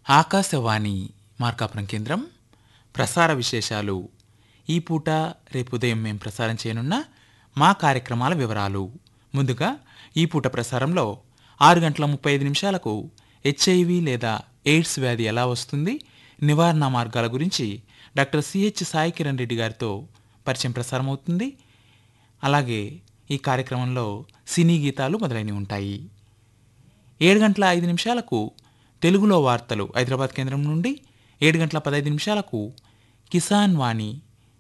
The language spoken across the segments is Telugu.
ఆకాశవాణి మార్కాపురం కేంద్రం ప్రసార విశేషాలు ఈ పూట రేపు ఉదయం మేము ప్రసారం చేయనున్న మా కార్యక్రమాల వివరాలు ముందుగా ఈ పూట ప్రసారంలో ఆరు గంటల ముప్పై ఐదు నిమిషాలకు హెచ్ఐవి లేదా ఎయిడ్స్ వ్యాధి ఎలా వస్తుంది నివారణ మార్గాల గురించి డాక్టర్ సిహెచ్ సాయి కిరణ్ రెడ్డి గారితో పరిచయం ప్రసారం అవుతుంది అలాగే ఈ కార్యక్రమంలో సినీ గీతాలు మొదలైనవి ఉంటాయి ఏడు గంటల ఐదు నిమిషాలకు తెలుగులో వార్తలు హైదరాబాద్ కేంద్రం నుండి ఏడు గంటల పదహైదు నిమిషాలకు కిసాన్ వాణి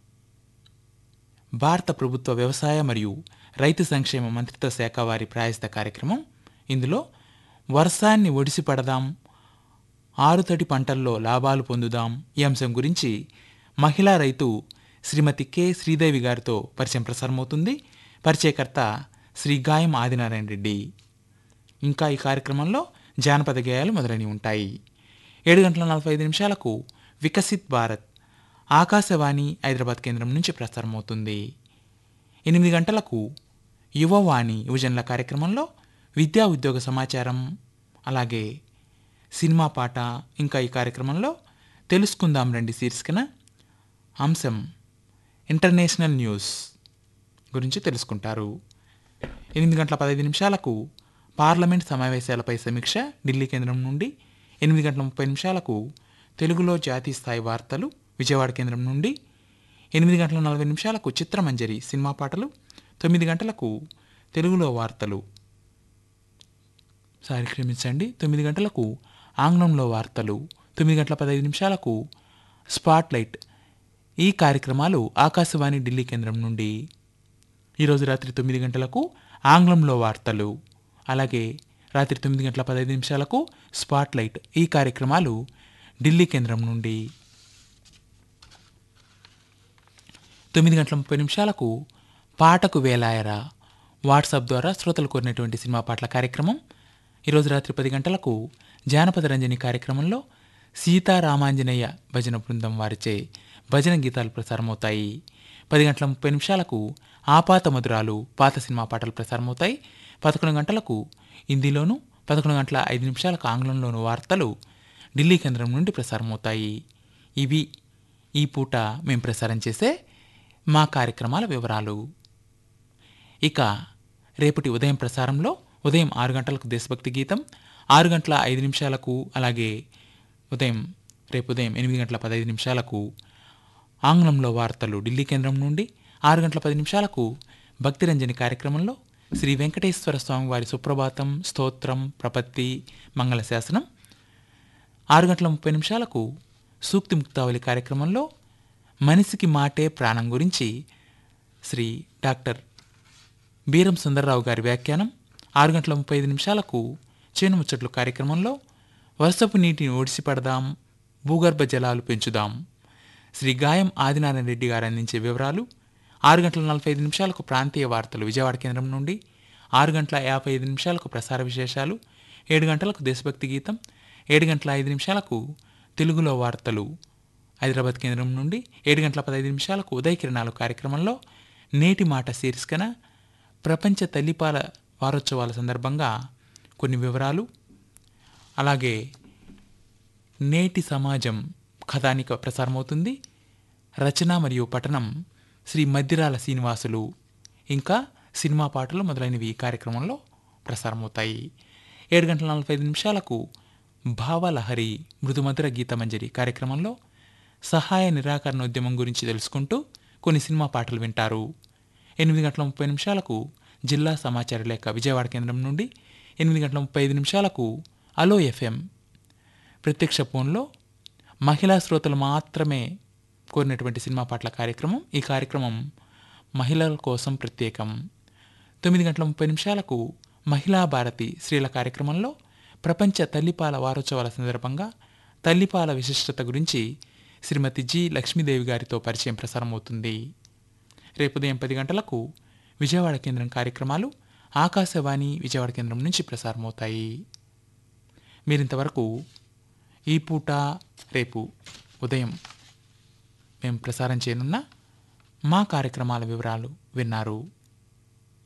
భారత ప్రభుత్వ వ్యవసాయ మరియు రైతు సంక్షేమ మంత్రిత్వ శాఖ వారి ప్రాయస్త కార్యక్రమం ఇందులో వర్షాన్ని ఒడిసి పడదాం ఆరుతడి పంటల్లో లాభాలు పొందుదాం ఈ అంశం గురించి మహిళా రైతు శ్రీమతి కె శ్రీదేవి గారితో పరిచయం ప్రసారమవుతుంది పరిచయకర్త శ్రీ గాయం ఆదినారాయణ రెడ్డి ఇంకా ఈ కార్యక్రమంలో జానపద గేయాలు మొదలైనవి ఉంటాయి ఏడు గంటల నలభై ఐదు నిమిషాలకు వికసిత్ భారత్ ఆకాశవాణి హైదరాబాద్ కేంద్రం నుంచి ప్రసారమవుతుంది ఎనిమిది గంటలకు యువవాణి యువజనుల కార్యక్రమంలో విద్యా ఉద్యోగ సమాచారం అలాగే సినిమా పాట ఇంకా ఈ కార్యక్రమంలో తెలుసుకుందాం రండి శీర్షికన అంశం ఇంటర్నేషనల్ న్యూస్ గురించి తెలుసుకుంటారు ఎనిమిది గంటల పదహైదు నిమిషాలకు పార్లమెంట్ సమావేశాలపై సమీక్ష ఢిల్లీ కేంద్రం నుండి ఎనిమిది గంటల ముప్పై నిమిషాలకు తెలుగులో జాతీయ స్థాయి వార్తలు విజయవాడ కేంద్రం నుండి ఎనిమిది గంటల నలభై నిమిషాలకు చిత్రమంజరి సినిమా పాటలు తొమ్మిది గంటలకు తెలుగులో వార్తలు సారీ క్షమించండి తొమ్మిది గంటలకు ఆంగ్లంలో వార్తలు తొమ్మిది గంటల పదహైదు నిమిషాలకు స్పాట్ లైట్ ఈ కార్యక్రమాలు ఆకాశవాణి ఢిల్లీ కేంద్రం నుండి ఈరోజు రాత్రి తొమ్మిది గంటలకు ఆంగ్లంలో వార్తలు అలాగే రాత్రి తొమ్మిది గంటల పదహైదు నిమిషాలకు స్పాట్ లైట్ ఈ కార్యక్రమాలు ఢిల్లీ కేంద్రం నుండి తొమ్మిది గంటల ముప్పై నిమిషాలకు పాటకు వేలాయరా వాట్సాప్ ద్వారా శ్రోతలు కోరినటువంటి సినిమా పాటల కార్యక్రమం ఈరోజు రాత్రి పది గంటలకు జానపద రంజని కార్యక్రమంలో సీతారామాంజనేయ భజన బృందం వారిచే భజన గీతాలు ప్రసారమవుతాయి పది గంటల ముప్పై నిమిషాలకు ఆపాత మధురాలు పాత సినిమా పాటలు ప్రసారమవుతాయి పదకొండు గంటలకు హిందీలోను పదకొండు గంటల ఐదు నిమిషాలకు ఆంగ్లంలోను వార్తలు ఢిల్లీ కేంద్రం నుండి ప్రసారమవుతాయి ఇవి ఈ పూట మేము ప్రసారం చేసే మా కార్యక్రమాల వివరాలు ఇక రేపటి ఉదయం ప్రసారంలో ఉదయం ఆరు గంటలకు దేశభక్తి గీతం ఆరు గంటల ఐదు నిమిషాలకు అలాగే ఉదయం రేపు ఉదయం ఎనిమిది గంటల పదహైదు నిమిషాలకు ఆంగ్లంలో వార్తలు ఢిల్లీ కేంద్రం నుండి ఆరు గంటల పది నిమిషాలకు భక్తిరంజని కార్యక్రమంలో శ్రీ వెంకటేశ్వర స్వామి వారి సుప్రభాతం స్తోత్రం ప్రపత్తి మంగళ శాసనం ఆరు గంటల ముప్పై నిమిషాలకు సూక్తి ముక్తావళి కార్యక్రమంలో మనిషికి మాటే ప్రాణం గురించి శ్రీ డాక్టర్ బీరం సుందర్రావు గారి వ్యాఖ్యానం ఆరు గంటల ముప్పై ఐదు నిమిషాలకు చేను ముచ్చట్లు కార్యక్రమంలో వర్షపు నీటిని ఓడిసి పడదాం భూగర్భ జలాలు పెంచుదాం శ్రీ గాయం ఆదినారాయణ రెడ్డి గారు అందించే వివరాలు ఆరు గంటల నలభై ఐదు నిమిషాలకు ప్రాంతీయ వార్తలు విజయవాడ కేంద్రం నుండి ఆరు గంటల యాభై ఐదు నిమిషాలకు ప్రసార విశేషాలు ఏడు గంటలకు దేశభక్తి గీతం ఏడు గంటల ఐదు నిమిషాలకు తెలుగులో వార్తలు హైదరాబాద్ కేంద్రం నుండి ఏడు గంటల పదహైదు నిమిషాలకు ఉదయ కిరణాలు కార్యక్రమంలో నేటి మాట శీర్షికన ప్రపంచ తల్లిపాల వారోత్సవాల సందర్భంగా కొన్ని వివరాలు అలాగే నేటి సమాజం కథానిక ప్రసారమవుతుంది రచన మరియు పఠనం శ్రీ మద్దిరాల శ్రీనివాసులు ఇంకా సినిమా పాటలు మొదలైనవి ఈ కార్యక్రమంలో ప్రసారమవుతాయి ఏడు గంటల నలభై ఐదు నిమిషాలకు భావలహరి మృదుమధుర గీతమంజరి కార్యక్రమంలో సహాయ నిరాకరణ ఉద్యమం గురించి తెలుసుకుంటూ కొన్ని సినిమా పాటలు వింటారు ఎనిమిది గంటల ముప్పై నిమిషాలకు జిల్లా సమాచార లేఖ విజయవాడ కేంద్రం నుండి ఎనిమిది గంటల ముప్పై ఐదు నిమిషాలకు అలో ఎఫ్ఎం ప్రత్యక్ష ఫోన్లో మహిళా శ్రోతలు మాత్రమే కోరినటువంటి సినిమా పాటల కార్యక్రమం ఈ కార్యక్రమం మహిళల కోసం ప్రత్యేకం తొమ్మిది గంటల ముప్పై నిమిషాలకు మహిళా భారతి స్త్రీల కార్యక్రమంలో ప్రపంచ తల్లిపాల వారోత్సవాల సందర్భంగా తల్లిపాల విశిష్టత గురించి శ్రీమతి జి లక్ష్మీదేవి గారితో పరిచయం ప్రసారమవుతుంది రేపు ఉదయం పది గంటలకు విజయవాడ కేంద్రం కార్యక్రమాలు ఆకాశవాణి విజయవాడ కేంద్రం నుంచి ప్రసారమవుతాయి మీరింతవరకు ఈ పూట రేపు ఉదయం మేము ప్రసారం చేయనున్న మా కార్యక్రమాల వివరాలు విన్నారు